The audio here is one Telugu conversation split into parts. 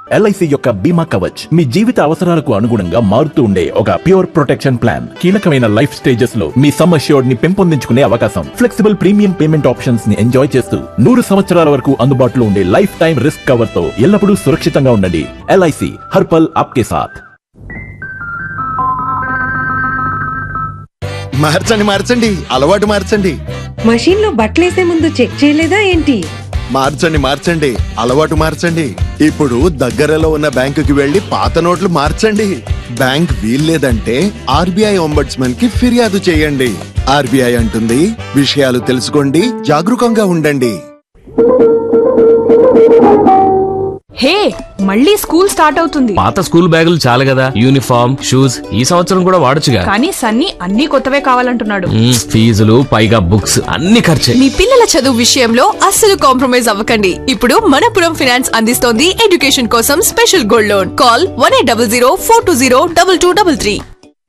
ఎల్ఐసి యొక్క బీమా కవచ్ మీ జీవిత అవసరాలకు అనుగుణంగా మారుతూ ఉండే ఒక ప్యూర్ ప్రొటెక్షన్ ప్లాన్ కీలకమైన లైఫ్ స్టేజెస్ లో మీ సమ్ అష్యూర్డ్ ని పెంపొందించుకునే అవకాశం ఫ్లెక్సిబుల్ ప్రీమియం పేమెంట్ ఆప్షన్స్ ని ఎంజాయ్ చేస్తూ నూరు సంవత్సరాల వరకు అందుబాటులో ఉండే లైఫ్ టైం రిస్క్ కవర్ తో ఎల్లప్పుడూ సురక్షితంగా ఉండండి ఎల్ఐసి హర్పల్ ఆప్కే సాథ్ మార్చండి మార్చండి అలవాటు మార్చండి మషీన్ లో బట్టలేసే ముందు చెక్ చేయలేదా ఏంటి మార్చండి మార్చండి అలవాటు మార్చండి ఇప్పుడు దగ్గరలో ఉన్న బ్యాంకుకి వెళ్లి పాత నోట్లు మార్చండి బ్యాంక్ వీల్లేదంటే ఆర్బీఐ ఒంబడ్స్మన్ కి ఫిర్యాదు చేయండి ఆర్బీఐ అంటుంది విషయాలు తెలుసుకోండి జాగరూకంగా ఉండండి హే మళ్ళీ స్కూల్ స్టార్ట్ అవుతుంది పాత స్కూల్ బ్యాగులు చాలు కదా యూనిఫామ్ షూస్ ఈ సంవత్సరం కూడా వాడొచ్చుగా కానీ సన్నీ అన్ని కొత్తవే కావాలంటున్నాడు మ్మ్, ఫీజులు పైగా బుక్స్ అన్ని ఖర్చే మీ పిల్లల చదువు విషయంలో అస్సలు కాంప్రమైజ్ అవ్వకండి ఇప్పుడు మనపురం ఫైనాన్స్ అందిస్తోంది ఎడ్యుకేషన్ కోసం special gold loan call one eight double zero four two zero double two double three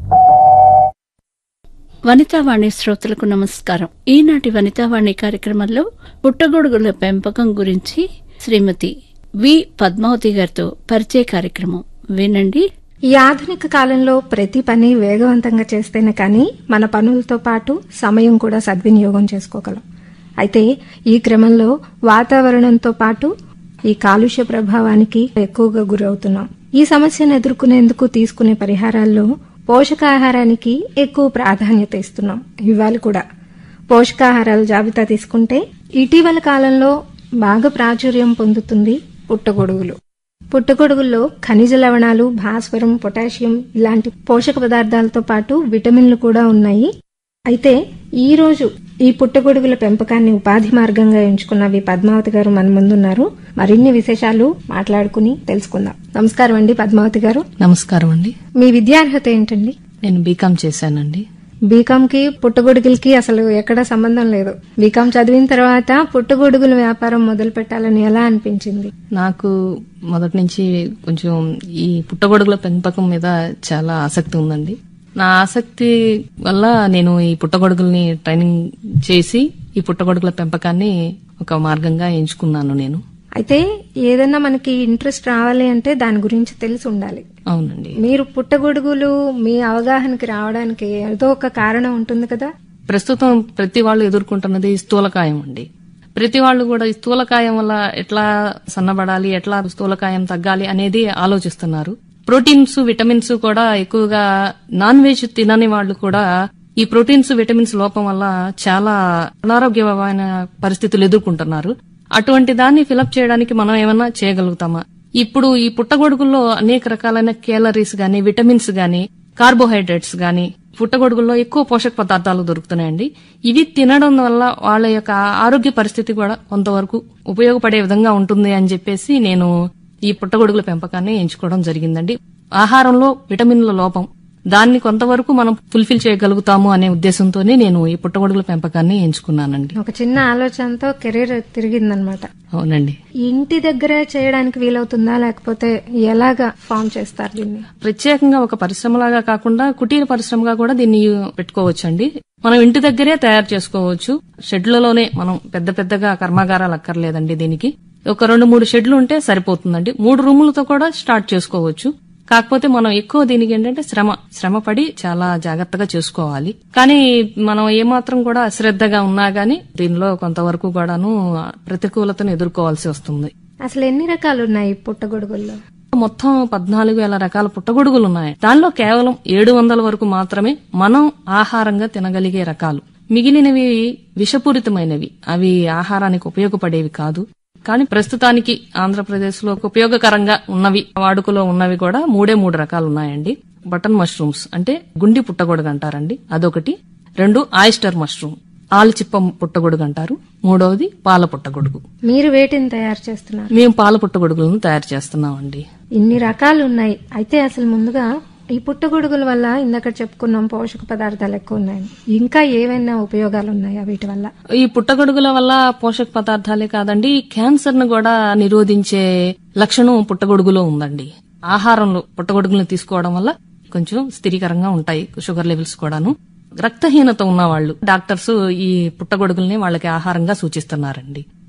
Vanitavani శ్రోతలకు నమస్కారం ఈనాటి వనితావాణి కార్యక్రమంలో పుట్టగొడుగుల పెంపకం గురించి శ్రీమతి వి పద్మావతి గారితో పరిచయ కార్యక్రమం వినండి ఈ ఆధునిక కాలంలో ప్రతి పని వేగవంతంగా చేస్తేనే కానీ మన పనులతో పాటు సమయం కూడా సద్వినియోగం చేసుకోగలం అయితే ఈ క్రమంలో వాతావరణంతో పాటు ఈ కాలుష్య ప్రభావానికి ఎక్కువగా గురవుతున్నాం ఈ సమస్యను ఎదుర్కొనేందుకు తీసుకునే పరిహారాల్లో పోషకాహారానికి ఎక్కువ ప్రాధాన్యత ఇస్తున్నాం ఇవాళ కూడా పోషకాహారాల జాబితా తీసుకుంటే ఇటీవల కాలంలో బాగా ప్రాచుర్యం పొందుతుంది పుట్టగొడుగులు పుట్టగొడుగుల్లో ఖనిజ లవణాలు భాస్వరం పొటాషియం ఇలాంటి పోషక పదార్థాలతో పాటు విటమిన్లు కూడా ఉన్నాయి అయితే ఈ రోజు ఈ పుట్టగొడుగుల పెంపకాన్ని ఉపాధి మార్గంగా ఎంచుకున్న వి పద్మావతి గారు మన ముందున్నారు మరిన్ని విశేషాలు మాట్లాడుకుని తెలుసుకుందాం నమస్కారం అండి పద్మావతి గారు నమస్కారం అండి మీ విద్యార్హత ఏంటండి నేను బీకామ్ చేశానండి బీకామ్ కి పుట్టగొడుగులకి అసలు ఎక్కడ సంబంధం లేదు బీకామ్ చదివిన తర్వాత పుట్టగొడుగుల వ్యాపారం మొదలు పెట్టాలని ఎలా అనిపించింది నాకు మొదటి నుంచి కొంచెం ఈ పుట్టగొడుగుల పెంపకం మీద చాలా ఆసక్తి ఉందండి నా ఆసక్తి వల్ల నేను ఈ పుట్టగొడుగుల్ని ట్రైనింగ్ చేసి ఈ పుట్టగొడుగుల పెంపకాన్ని ఒక మార్గంగా ఎంచుకున్నాను నేను అయితే ఏదైనా మనకి ఇంట్రెస్ట్ రావాలి అంటే దాని గురించి తెలిసి ఉండాలి అవునండి మీరు పుట్టగొడుగులు మీ అవగాహనకి రావడానికి ఏదో ఒక కారణం ఉంటుంది కదా ప్రస్తుతం ప్రతి వాళ్ళు ఎదుర్కొంటున్నది స్థూలకాయం అండి ప్రతి వాళ్ళు కూడా ఈ స్థూలకాయం వల్ల ఎట్లా సన్నబడాలి ఎట్లా స్థూలకాయం తగ్గాలి అనేది ఆలోచిస్తున్నారు ప్రోటీన్స్ విటమిన్స్ కూడా ఎక్కువగా నాన్ వెజ్ తినని వాళ్ళు కూడా ఈ ప్రోటీన్స్ విటమిన్స్ లోపం వల్ల చాలా అనారోగ్యమైన పరిస్థితులు ఎదుర్కొంటున్నారు అటువంటి దాన్ని ఫిలప్ చేయడానికి మనం ఏమన్నా చేయగలుగుతామా ఇప్పుడు ఈ పుట్టగొడుగుల్లో అనేక రకాలైన కేలరీస్ గాని విటమిన్స్ గాని కార్బోహైడ్రేట్స్ గాని పుట్టగొడుగుల్లో ఎక్కువ పోషక పదార్థాలు దొరుకుతున్నాయండి ఇవి తినడం వల్ల వాళ్ళ యొక్క ఆరోగ్య పరిస్థితి కూడా కొంతవరకు ఉపయోగపడే విధంగా ఉంటుంది అని చెప్పేసి నేను ఈ పుట్టగొడుగుల పెంపకాన్ని ఎంచుకోవడం జరిగిందండి ఆహారంలో విటమిన్ల లోపం దాన్ని కొంతవరకు మనం ఫుల్ఫిల్ చేయగలుగుతాము అనే ఉద్దేశంతోనే నేను ఈ పుట్టగొడుగుల పెంపకాన్ని ఎంచుకున్నానండి ఒక చిన్న ఆలోచనతో కెరీర్ తిరిగిందనమాట అవునండి ఇంటి దగ్గర చేయడానికి వీలవుతుందా లేకపోతే ఎలాగా ఫామ్ చేస్తారు దీన్ని ప్రత్యేకంగా ఒక పరిశ్రమలాగా కాకుండా కుటీర పరిశ్రమగా కూడా దీన్ని పెట్టుకోవచ్చండి మనం ఇంటి దగ్గరే తయారు చేసుకోవచ్చు షెడ్లలోనే మనం పెద్ద పెద్దగా కర్మాగారాలు అక్కర్లేదండి దీనికి ఒక రెండు మూడు షెడ్లు ఉంటే సరిపోతుందండి మూడు రూములతో కూడా స్టార్ట్ చేసుకోవచ్చు కాకపోతే మనం ఎక్కువ దీనికి ఏంటంటే శ్రమ శ్రమ పడి చాలా జాగ్రత్తగా చేసుకోవాలి కానీ మనం ఏమాత్రం కూడా అశ్రద్ధగా ఉన్నా గానీ దీనిలో కొంతవరకు కూడాను ప్రతికూలతను ఎదుర్కోవాల్సి వస్తుంది అసలు ఎన్ని రకాలు ఉన్నాయి ఈ పుట్టగొడుగుల్లో మొత్తం పద్నాలుగు వేల రకాల పుట్టగొడుగులు ఉన్నాయి దానిలో కేవలం ఏడు వందల వరకు మాత్రమే మనం ఆహారంగా తినగలిగే రకాలు మిగిలినవి విషపూరితమైనవి అవి ఆహారానికి ఉపయోగపడేవి కాదు కానీ ప్రస్తుతానికి ఆంధ్రప్రదేశ్ లో ఉపయోగకరంగా ఉన్నవి వాడుకలో ఉన్నవి కూడా మూడే మూడు రకాలు ఉన్నాయండి బటన్ మష్రూమ్స్ అంటే గుండి పుట్టగొడుగు అంటారండి అదొకటి రెండు ఆయిస్టర్ మష్రూమ్ ఆలుచిప్ప పుట్టగొడుగు అంటారు మూడవది పాల పుట్టగొడుగు మీరు వేటిని తయారు చేస్తున్నారు మేము పాల పుట్టగొడుగులను తయారు చేస్తున్నామండి ఇన్ని రకాలు ఉన్నాయి అయితే అసలు ముందుగా ఈ పుట్టగొడుగుల వల్ల ఇందాక చెప్పుకున్నాం పోషక పదార్థాలు ఎక్కువ ఉన్నాయి ఇంకా ఏవైనా ఉపయోగాలు ఉన్నాయా వీటి వల్ల ఈ పుట్టగొడుగుల వల్ల పోషక పదార్థాలే కాదండి క్యాన్సర్ ను కూడా నిరోధించే లక్షణం పుట్టగొడుగులో ఉందండి ఆహారంలో పుట్టగొడుగులను తీసుకోవడం వల్ల కొంచెం స్థిరీకరంగా ఉంటాయి షుగర్ లెవెల్స్ కూడాను రక్తహీనత ఉన్న వాళ్ళు డాక్టర్స్ ఈ పుట్టగొడుగుల్ని వాళ్ళకి ఆహారంగా సూచిస్తున్నారండి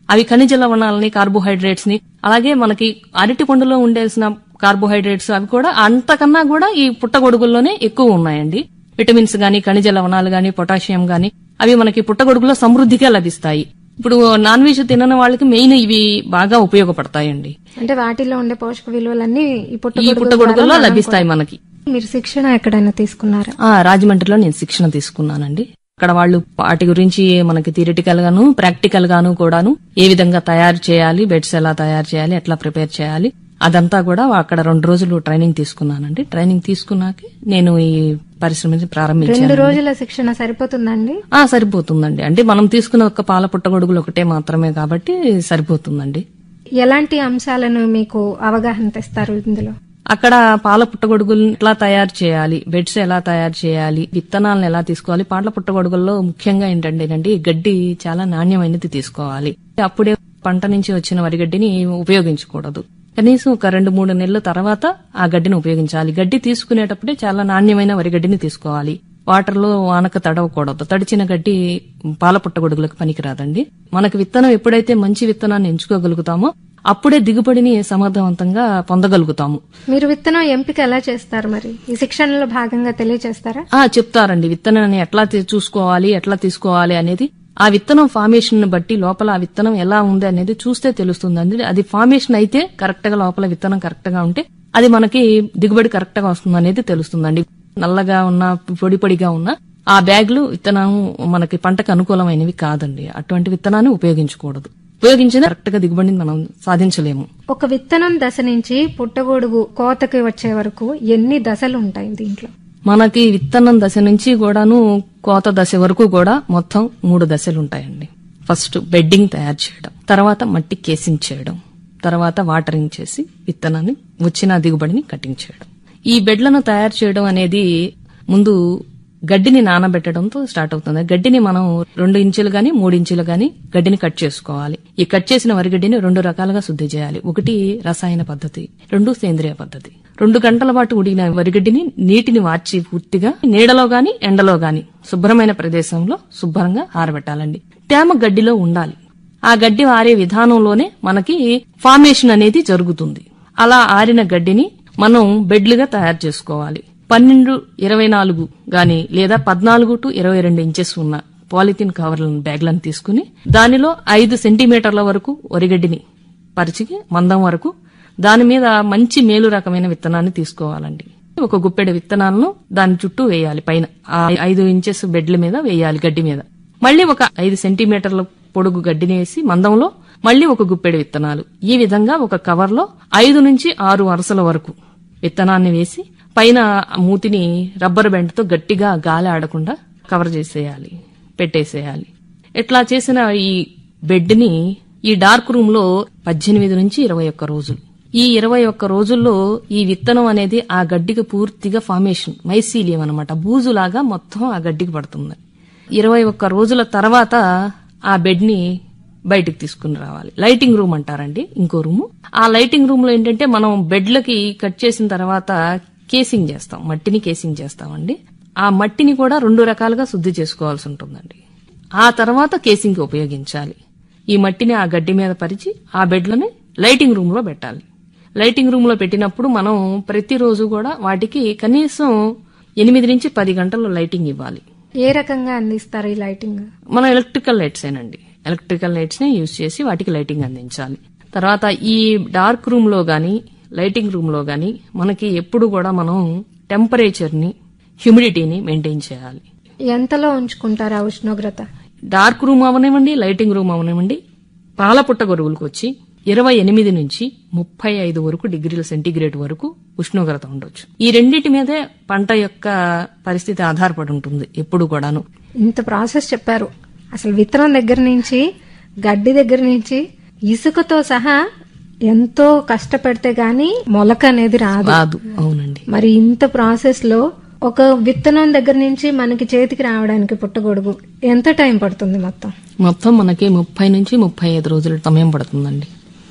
అవి ఖనిజ లవణాలని కార్బోహైడ్రేట్స్ ని అలాగే మనకి అరటి పండులో ఉండేసిన కార్బోహైడ్రేట్స్ అవి కూడా అంతకన్నా కూడా ఈ పుట్టగొడుగుల్లోనే ఎక్కువ ఉన్నాయండి విటమిన్స్ గాని ఖనిజ లవణాలు గాని పొటాషియం గాని అవి మనకి పుట్టగొడుగులో సమృద్ధిగా లభిస్తాయి ఇప్పుడు నాన్ వెజ్ తినని వాళ్ళకి మెయిన్ ఇవి బాగా ఉపయోగపడతాయండి అంటే వాటిలో ఉండే పోషక విలువలన్నీ ఈ ఈ పుట్టగొడుగుల పుట్టగొడుగుల్లో ద్వారా మనం లభిస్తాయి కూడా- మనకి మీరు శిక్షణ ఎక్కడైనా తీసుకున్నారా ఆ రాజమండ్రిలో నేను శిక్షణ తీసుకున్నానండి అక్కడ వాళ్ళు వాటి గురించి మనకి థియరిటికల్ గాను ప్రాక్టికల్ గాను కూడాను ఏ విధంగా తయారు చేయాలి బెడ్స్ ఎలా తయారు చేయాలి ఎట్లా ప్రిపేర్ చేయాలి అదంతా కూడా అక్కడ రెండు రోజులు ట్రైనింగ్ తీసుకున్నానండి ట్రైనింగ్ తీసుకున్నాక నేను ఈ పరిశ్రమని రెండు ప్రారంభించాను రోజుల శిక్షణ సరిపోతుందండి ఆ సరిపోతుందండి అంటే మనం తీసుకున్న ఒక పాల పుట్టగొడుగులు ఒకటే మాత్రమే కాబట్టి సరిపోతుందండి ఎలాంటి అంశాలను మీకు అవగాహన తెస్తారు ఇందులో అక్కడ పాల పుట్టగొడుగులు ఎట్లా తయారు చేయాలి బెడ్స్ ఎలా తయారు చేయాలి విత్తనాలను ఎలా తీసుకోవాలి పాల పుట్టగొడుగుల్లో ముఖ్యంగా ఏంటంటేనండి గడ్డి చాలా నాణ్యమైనది తీసుకోవాలి అప్పుడే పంట నుంచి వచ్చిన వరిగడ్డిని ఉపయోగించకూడదు కనీసం ఒక రెండు మూడు నెలల తర్వాత ఆ గడ్డిని ఉపయోగించాలి గడ్డి తీసుకునేటప్పుడే చాలా నాణ్యమైన వరిగడ్డిని తీసుకోవాలి వాటర్ లో వానక తడవకూడదు తడిచిన గడ్డి పాల పుట్టగొడుగులకు పనికిరాదండి మనకు విత్తనం ఎప్పుడైతే మంచి విత్తనాన్ని ఎంచుకోగలుగుతామో అప్పుడే దిగుబడిని సమర్థవంతంగా పొందగలుగుతాము మీరు విత్తనం ఎంపిక ఎలా చేస్తారు మరి ఈ శిక్షణలో భాగంగా తెలియజేస్తారా ఆ చెప్తారండి విత్తనాన్ని ఎట్లా తీ- చూసుకోవాలి ఎట్లా తీసుకోవాలి అనేది ఆ విత్తనం ఫార్మేషన్ బట్టి లోపల ఆ విత్తనం ఎలా ఉంది అనేది చూస్తే తెలుస్తుంది అది ఫార్మేషన్ అయితే కరెక్ట్ గా లోపల విత్తనం కరెక్ట్ గా ఉంటే అది మనకి దిగుబడి కరెక్ట్ గా వస్తుంది అనేది తెలుస్తుందండి నల్లగా ఉన్న పొడి పొడిగా ఉన్న ఆ బ్యాగులు విత్తనం మనకి పంటకు అనుకూలమైనవి కాదండి అటువంటి విత్తనాన్ని ఉపయోగించకూడదు ఉపయోగించిన కరెక్ట్ గా దిగుబడిని మనం సాధించలేము ఒక విత్తనం దశ నుంచి పుట్టగొడుగు కోతకి వచ్చే వరకు ఎన్ని దశలు ఉంటాయి దీంట్లో మనకి విత్తనం దశ నుంచి కూడాను కోత దశ వరకు కూడా మొత్తం మూడు దశలు ఉంటాయండి ఫస్ట్ బెడ్డింగ్ తయారు చేయడం తర్వాత మట్టి కేసింగ్ చేయడం తర్వాత వాటరింగ్ చేసి విత్తనాన్ని వచ్చిన దిగుబడిని కటింగ్ చేయడం ఈ బెడ్లను తయారు చేయడం అనేది ముందు గడ్డిని నానబెట్టడంతో స్టార్ట్ అవుతుంది గడ్డిని మనం రెండు ఇంచులు గాని మూడు ఇంచులు గాని గడ్డిని కట్ చేసుకోవాలి ఈ కట్ చేసిన వరిగడ్డిని రెండు రకాలుగా శుద్ధి చేయాలి ఒకటి రసాయన పద్ధతి రెండు సేంద్రియ పద్ధతి రెండు గంటల పాటు ఉడిగిన వరిగడ్డిని నీటిని వార్చి పూర్తిగా నీడలో గాని ఎండలో గాని శుభ్రమైన ప్రదేశంలో శుభ్రంగా ఆరబెట్టాలండి తేమ గడ్డిలో ఉండాలి ఆ గడ్డి ఆరే విధానంలోనే మనకి ఫార్మేషన్ అనేది జరుగుతుంది అలా ఆరిన గడ్డిని మనం బెడ్లుగా తయారు చేసుకోవాలి పన్నెండు ఇరవై నాలుగు గాని లేదా పద్నాలుగు టు ఇరవై రెండు ఇంచెస్ ఉన్న పాలిథిన్ కవర్లను బ్యాగ్లను తీసుకుని దానిలో ఐదు సెంటీమీటర్ల వరకు వరిగడ్డిని పరిచి మందం వరకు దాని మీద మంచి మేలు రకమైన విత్తనాన్ని తీసుకోవాలండి ఒక గుప్పెడు విత్తనాలను దాని చుట్టూ వేయాలి పైన ఆ ఐదు ఇంచెస్ బెడ్ల మీద వేయాలి గడ్డి మీద మళ్ళీ ఒక ఐదు సెంటీమీటర్ల పొడుగు గడ్డిని వేసి మందంలో మళ్ళీ ఒక గుప్పెడు విత్తనాలు ఈ విధంగా ఒక కవర్లో ఐదు నుంచి ఆరు వరుసల వరకు విత్తనాన్ని వేసి పైన మూతిని రబ్బర్ బ్యాండ్తో గట్టిగా గాలి ఆడకుండా కవర్ చేసేయాలి పెట్టేసేయాలి ఇట్లా చేసిన ఈ బెడ్ని ఈ డార్క్ రూమ్ లో పద్దెనిమిది నుంచి ఇరవై ఒక్క రోజులు ఈ ఇరవై ఒక్క రోజుల్లో ఈ విత్తనం అనేది ఆ గడ్డికి పూర్తిగా ఫార్మేషన్ మైసీలియం అనమాట బూజులాగా మొత్తం ఆ గడ్డికి పడుతుంది ఇరవై ఒక్క రోజుల తర్వాత ఆ బెడ్ ని బయటికి తీసుకుని రావాలి లైటింగ్ రూమ్ అంటారండి ఇంకో రూము ఆ లైటింగ్ రూమ్ లో ఏంటంటే మనం బెడ్లకి కట్ చేసిన తర్వాత కేసింగ్ చేస్తాం మట్టిని కేసింగ్ చేస్తామండి ఆ మట్టిని కూడా రెండు రకాలుగా శుద్ధి చేసుకోవాల్సి ఉంటుందండి ఆ తర్వాత కేసింగ్ ఉపయోగించాలి ఈ మట్టిని ఆ గడ్డి మీద పరిచి ఆ బెడ్లని లైటింగ్ రూమ్ లో పెట్టాలి లైటింగ్ రూమ్ లో పెట్టినప్పుడు మనం ప్రతిరోజు కూడా వాటికి కనీసం ఎనిమిది నుంచి పది గంటలు లైటింగ్ ఇవ్వాలి ఏ రకంగా అందిస్తారు ఈ లైటింగ్ మన ఎలక్ట్రికల్ లైట్స్ ఏనండి ఎలక్ట్రికల్ లైట్స్ ని యూజ్ చేసి వాటికి లైటింగ్ అందించాలి తర్వాత ఈ డార్క్ రూమ్ లో గాని లైటింగ్ రూమ్ లో గాని మనకి ఎప్పుడు కూడా మనం టెంపరేచర్ ని హ్యూమిడిటీని మెయింటైన్ చేయాలి ఎంతలో ఉంచుకుంటారు ఆ ఉష్ణోగ్రత డార్క్ రూమ్ అవనివ్వండి లైటింగ్ రూమ్ అవనివ్వండి పాల పుట్ట గొరువులకు వచ్చి ఇరవై ఎనిమిది నుంచి ముప్పై ఐదు వరకు డిగ్రీల సెంటీగ్రేడ్ వరకు ఉష్ణోగ్రత ఉండొచ్చు ఈ రెండింటి మీదే పంట యొక్క పరిస్థితి ఆధారపడి ఉంటుంది ఎప్పుడు కూడాను ఇంత ప్రాసెస్ చెప్పారు అసలు విత్తనం దగ్గర నుంచి గడ్డి దగ్గర నుంచి ఇసుకతో సహా ఎంతో కష్టపడితే గాని మొలక అనేది రాదు రాదు అవునండి మరి ఇంత ప్రాసెస్ లో ఒక విత్తనం దగ్గర నుంచి మనకి చేతికి రావడానికి పుట్టగొడుగు ఎంత టైం పడుతుంది మొత్తం మొత్తం మనకి ముప్పై నుంచి ముప్పై ఐదు రోజుల సమయం పడుతుందండి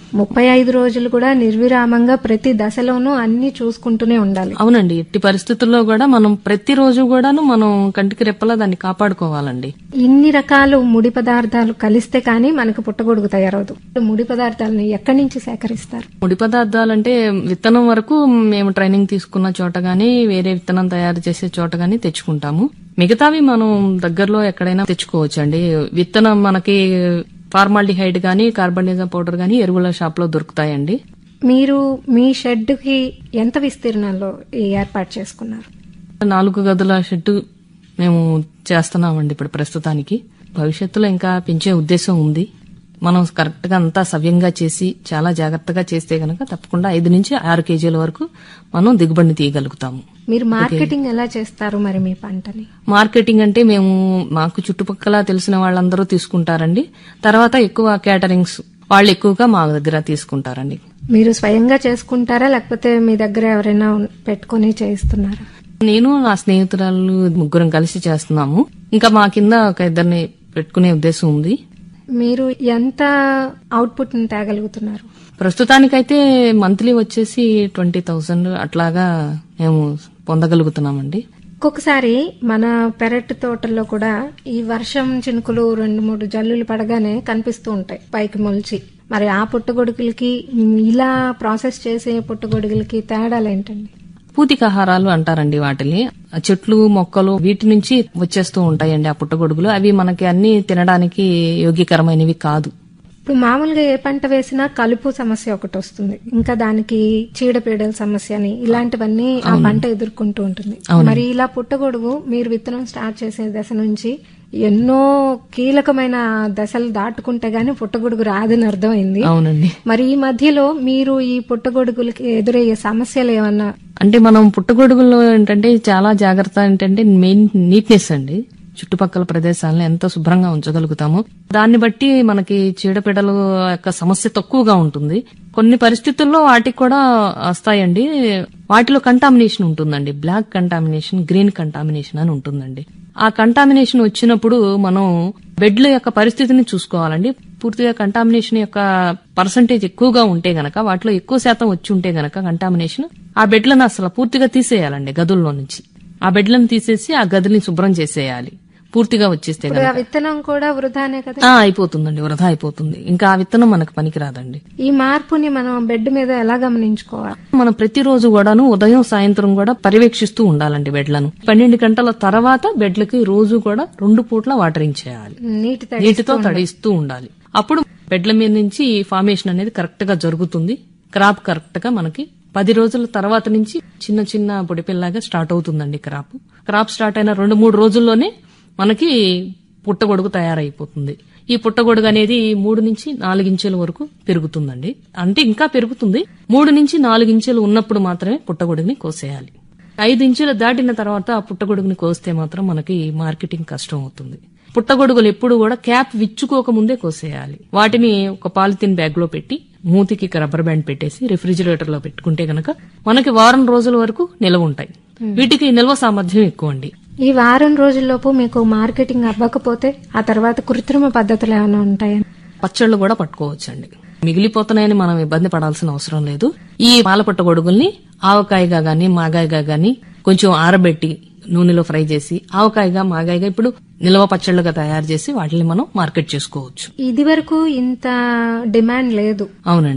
ముప్పై ఐదు రోజులు కూడా నిర్విరామంగా ప్రతి దశలోనూ అన్ని చూసుకుంటూనే ఉండాలి అవునండి ఎట్టి పరిస్థితుల్లో కూడా మనం ప్రతిరోజు కూడాను మనం కంటికి రెప్పలా దాన్ని కాపాడుకోవాలండి ఇన్ని రకాలు ముడి పదార్థాలు కలిస్తే కానీ మనకు పుట్టగొడుగు తయారవదు ముడి పదార్థాలను ఎక్కడి నుంచి సేకరిస్తారు ముడి పదార్థాలంటే విత్తనం వరకు మేము ట్రైనింగ్ తీసుకున్న చోట గానీ వేరే విత్తనం తయారు చేసే చోట గానీ తెచ్చుకుంటాము మిగతావి మనం దగ్గరలో ఎక్కడైనా తెచ్చుకోవచ్చు అండి విత్తనం మనకి ఫార్మాల్డిహైడ్ గానీ కార్బనిజం పౌడర్ గానీ ఎరువుల షాప్ లో దొరుకుతాయండి మీరు మీ షెడ్ కి ఎంత విస్తీర్ణంలో ఈ ఏర్పాటు చేసుకున్నారు నాలుగు గదుల షెడ్ మేము చేస్తున్నామండి ఇప్పుడు ప్రస్తుతానికి భవిష్యత్తులో ఇంకా పెంచే ఉద్దేశం ఉంది మనం కరెక్ట్ గా అంతా సవ్యంగా చేసి చాలా జాగ్రత్తగా చేస్తే గనక తప్పకుండా ఐదు నుంచి ఆరు కేజీల వరకు మనం దిగుబడిని తీయగలుగుతాము మీరు మార్కెటింగ్ ఎలా చేస్తారు మరి మీ పంటని మార్కెటింగ్ అంటే మేము మాకు చుట్టుపక్కల తెలిసిన వాళ్ళందరూ తీసుకుంటారండి తర్వాత ఎక్కువ క్యాటరింగ్స్ వాళ్ళు ఎక్కువగా మా దగ్గర తీసుకుంటారండి మీరు స్వయంగా చేసుకుంటారా లేకపోతే మీ దగ్గర ఎవరైనా ఉన్- పెట్టుకొని చేయిస్తున్నారా నేను నా స్నేహితురాలు ముగ్గురం కలిసి చేస్తున్నాము ఇంకా మా కింద ఒక ఇద్దరిని పెట్టుకునే ఉద్దేశం ఉంది మీరు ఎంత అవుట్పుట్ తేగలుగుతున్నారు ప్రస్తుతానికైతే మంత్లీ వచ్చేసి ట్వంటీ థౌసండ్ అట్లాగా మేము పొందగలుగుతున్నామండి ఒక్కొక్కసారి మన పెరట్ తోటల్లో కూడా ఈ వర్షం చినుకులు రెండు మూడు జల్లులు పడగానే కనిపిస్తూ ఉంటాయి పైకి మొలిచి మరి ఆ పుట్టగొడుగులకి మ్, ఇలా ప్రాసెస్ చేసే పుట్టగొడుగులకి తేడాలు ఏంటండి పూతికాహారాలు అంటారండి వాటిని ఆ చెట్లు మొక్కలు వీటి నుంచి వచ్చేస్తూ ఉంటాయండి ఆ పుట్టగొడుగులు అవి మనకి అన్ని తినడానికి యోగ్యకరమైనవి కాదు ఇప్పుడు మామూలుగా ఏ పంట వేసినా కలుపు సమస్య ఒకటి వస్తుంది ఇంకా దానికి చీడపీడల సమస్య అని ఇలాంటివన్నీ ఆ పంట ఎదుర్కొంటూ ఉంటుంది మరి ఇలా పుట్టగొడుగు మీరు విత్తనం స్టార్ట్ చేసే దశ నుంచి ఎన్నో కీలకమైన దశలు దాటుకుంటే గానీ పుట్టగొడుగు రాదని అర్థమైంది అవునండి మరి ఈ మధ్యలో మీరు ఈ పుట్టగొడుగులకి ఎదురయ్యే సమస్యలు ఏమన్నా అంటే మనం పుట్టగొడుగుల్లో ఏంటంటే చాలా జాగ్రత్త ఏంటంటే మెయిన్ నీట్నెస్ అండి చుట్టుపక్కల ప్రదేశాలను ఎంత శుభ్రంగా ఉంచగలుగుతామో దాన్ని బట్టి మనకి చీడపీడలు యొక్క సమస్య తక్కువగా ఉంటుంది కొన్ని పరిస్థితుల్లో వాటికి కూడా వస్తాయండి వాటిలో కంటామినేషన్ ఉంటుందండి బ్లాక్ కంటామినేషన్ గ్రీన్ కంటామినేషన్ అని ఉంటుందండి ఆ కంటామినేషన్ వచ్చినప్పుడు మనం బెడ్ల యొక్క పరిస్థితిని చూసుకోవాలండి పూర్తిగా కంటామినేషన్ యొక్క పర్సంటేజ్ ఎక్కువగా ఉంటే గనక వాటిలో ఎక్కువ శాతం వచ్చి ఉంటే గనక కంటామినేషన్ ఆ బెడ్లను అసలు పూర్తిగా తీసేయాలండి గదుల్లో నుంచి ఆ బెడ్లను తీసేసి ఆ గదిని శుభ్రం చేసేయాలి పూర్తిగా వచ్చేస్తే ఇప్పుడు గనక ఆ విత్తనం కూడా వృధానే కదా ఆ, అయిపోతుందండి వృధా అయిపోతుంది ఇంకా ఆ విత్తనం మనకు పనికిరాదండి ఈ మార్పుని మనం బెడ్ మీద ఎలా గమనించుకోవాలి మనం ప్రతిరోజు కూడాను ఉదయం సాయంత్రం కూడా పర్యవేక్షిస్తూ ఉండాలండి బెడ్లను పన్నెండు గంటల తర్వాత బెడ్లకి రోజు కూడా రెండు పూట్ల వాటరింగ్ చేయాలి నీటి తడి నీటితో తడిస్తూ ఉండాలి అప్పుడు బెడ్ల మీద నుంచి ఫార్మేషన్ అనేది కరెక్ట్ గా జరుగుతుంది క్రాప్ కరెక్ట్ గా మనకి పది రోజుల తర్వాత నుంచి చిన్న చిన్న పొడిపిల్లగా స్టార్ట్ అవుతుందండి క్రాప్ క్రాప్ స్టార్ట్ అయిన రెండు మూడు రోజుల్లోనే మనకి పుట్టగొడుగు తయారైపోతుంది ఈ పుట్టగొడుగు అనేది మూడు నుంచి నాలుగించెల వరకు పెరుగుతుందండి అంటే ఇంకా పెరుగుతుంది మూడు నుంచి నాలుగించెలు ఉన్నప్పుడు మాత్రమే పుట్టగొడుగుని కోసేయాలి ఐదు ఇంచులు దాటిన తర్వాత ఆ పుట్టగొడుగుని కోస్తే మాత్రం మనకి మార్కెటింగ్ కష్టం అవుతుంది పుట్టగొడుగులు ఎప్పుడు కూడా క్యాప్ విచ్చుకోక ముందే కోసేయాలి వాటిని ఒక పాలిథిన్ బ్యాగ్ లో పెట్టి మూతికి రబ్బర్ బ్యాండ్ పెట్టేసి రిఫ్రిజిరేటర్ లో పెట్టుకుంటే గనక మనకి వారం రోజుల వరకు నిల్వ ఉంటాయి వీటికి నిల్వ సామర్థ్యం ఎక్కువ అండి ఈ వారం రోజుల్లోపు మీకు మార్కెటింగ్ అవ్వకపోతే ఆ తర్వాత కృత్రిమ పద్ధతులు ఏమైనా ఉంటాయా పచ్చళ్ళు కూడా పట్టుకోవచ్చండి మిగిలిపోతున్నాయని మనం ఇబ్బంది పడాల్సిన అవసరం లేదు ఈ పాలపట్ట గొడుగుల్ని ఆవకాయగా గాని మాగాయగా గాని కొంచెం ఆరబెట్టి నూనెలో ఫ్రై చేసి ఆవకాయగా మాగాయగా ఇప్పుడు నిల్వ పచ్చళ్ళుగా తయారు చేసి వాటిని మనం మార్కెట్ చేసుకోవచ్చు ఇది వరకు ఇంత డిమాండ్ లేదు అవునండి